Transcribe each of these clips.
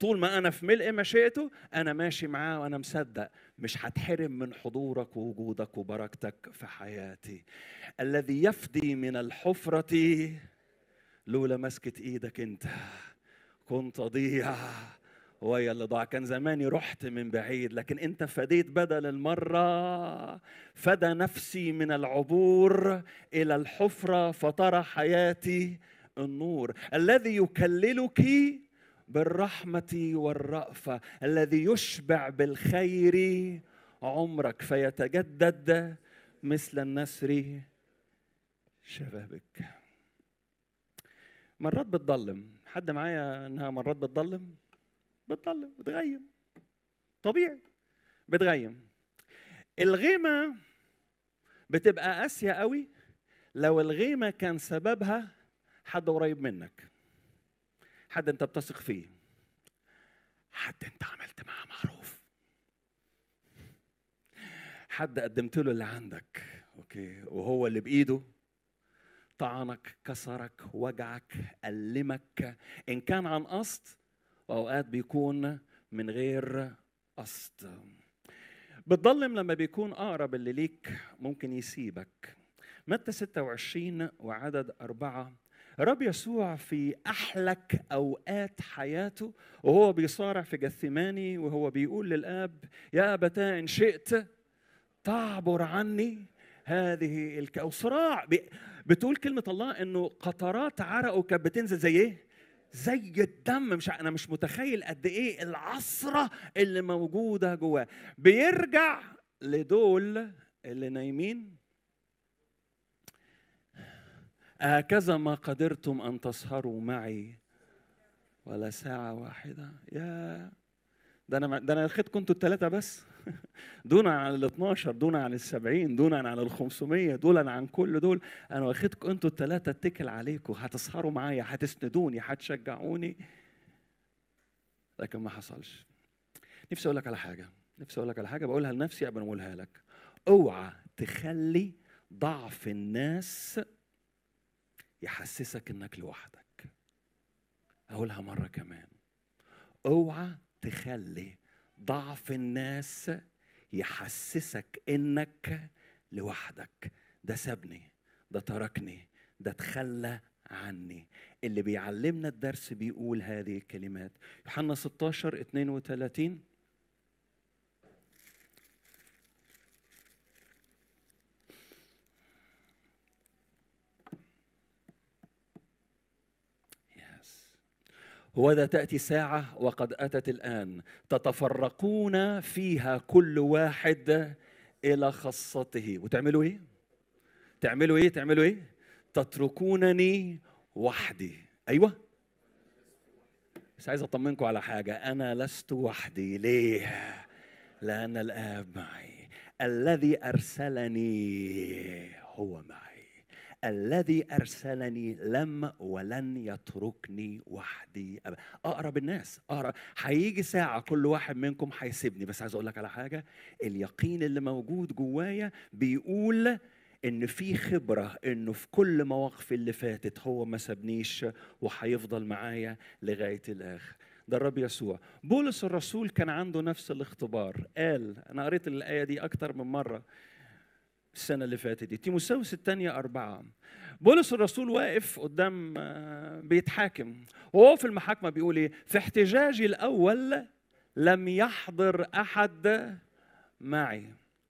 طول ما انا في ملء مشيئته انا ماشي معاه وانا مصدق مش هتحرم من حضورك ووجودك وبركتك في حياتي الذي يفدي من الحفرة لولا مسكة ايدك انت كنت اضيع ويا اللي ضاع كان زماني رحت من بعيد لكن انت فديت بدل المرة فدى نفسي من العبور الى الحفرة فترى حياتي النور الذي يكللك بالرحمة والرأفة الذي يشبع بالخير عمرك فيتجدد مثل النسر شبابك مرات بتضلم حد معايا انها مرات بتضلم بتضلم بتغيم طبيعي بتغيم الغيمة بتبقى قاسية قوي لو الغيمة كان سببها حد قريب منك حد انت بتثق فيه حد انت عملت معاه معروف حد قدمت له اللي عندك اوكي وهو اللي بايده طعنك كسرك وجعك ألمك إن كان عن قصد وأوقات بيكون من غير قصد بتضلم لما بيكون أقرب اللي ليك ممكن يسيبك متى 26 وعدد أربعة رب يسوع في أحلك أوقات حياته وهو بيصارع في جثماني وهو بيقول للآب يا أبتاه إن شئت تعبر عني هذه الك... أو صراع ب... بتقول كلمة الله إنه قطرات عرقه كانت بتنزل زي إيه؟ زي الدم مش انا مش متخيل قد ايه العصره اللي موجوده جواه بيرجع لدول اللي نايمين هكذا ما قدرتم ان تسهروا معي ولا ساعه واحده يا ده انا ده انا خدتكم انتوا الثلاثه بس دون عن ال 12 دون عن ال 70 دون عن ال 500 دون عن كل دول انا واخدكم انتوا الثلاثه اتكل عليكم هتسهروا معايا هتسندوني هتشجعوني لكن ما حصلش نفسي اقول لك على حاجه نفسي اقول لك على حاجه بقولها لنفسي قبل ما اقولها لك اوعى تخلي ضعف الناس يحسسك انك لوحدك اقولها مره كمان اوعى تخلي ضعف الناس يحسسك انك لوحدك ده سابني ده تركني ده تخلى عني اللي بيعلمنا الدرس بيقول هذه الكلمات يوحنا 16 32 وذا تأتي ساعة وقد أتت الآن تتفرقون فيها كل واحد إلى خاصته وتعملوا إيه؟ تعملوا إيه؟ تعملوا إيه؟ تتركونني وحدي أيوه بس عايز أطمنكم على حاجة أنا لست وحدي ليه؟ لأن الآب معي الذي أرسلني هو معي الذي ارسلني لم ولن يتركني وحدي أبدا اقرب الناس اقرب هيجي ساعه كل واحد منكم هيسيبني بس عايز اقول لك على حاجه اليقين اللي موجود جوايا بيقول ان في خبره انه في كل مواقفي اللي فاتت هو ما سابنيش وهيفضل معايا لغايه الاخر ده الرب يسوع بولس الرسول كان عنده نفس الاختبار قال انا قريت الايه دي اكتر من مره السنة اللي فاتت دي تيموساوس الثانية أربعة بولس الرسول واقف قدام بيتحاكم وهو في المحاكمة بيقول إيه في احتجاجي الأول لم يحضر أحد معي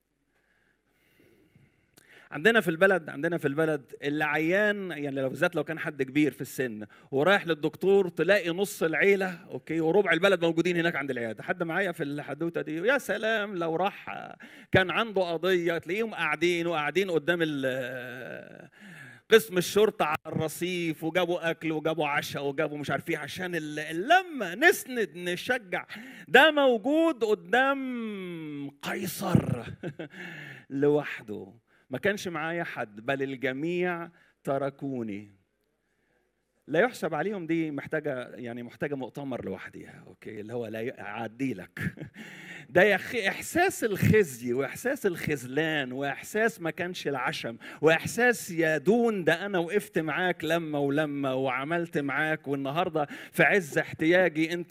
عندنا في البلد عندنا في البلد اللي عيان يعني لو بالذات لو كان حد كبير في السن ورايح للدكتور تلاقي نص العيله اوكي وربع البلد موجودين هناك عند العياده حد معايا في الحدوته دي يا سلام لو راح كان عنده قضيه تلاقيهم قاعدين وقاعدين قدام قسم الشرطة على الرصيف وجابوا أكل وجابوا عشاء وجابوا مش عارف ايه عشان اللمة نسند نشجع ده موجود قدام قيصر لوحده ما كانش معايا حد بل الجميع تركوني لا يحسب عليهم دي محتاجه يعني محتاجه مؤتمر لوحدها اوكي اللي هو لا يعدي لك ده يا اخي احساس الخزي واحساس الخذلان واحساس ما كانش العشم واحساس يا دون ده انا وقفت معاك لما ولما وعملت معاك والنهارده في عز احتياجي انت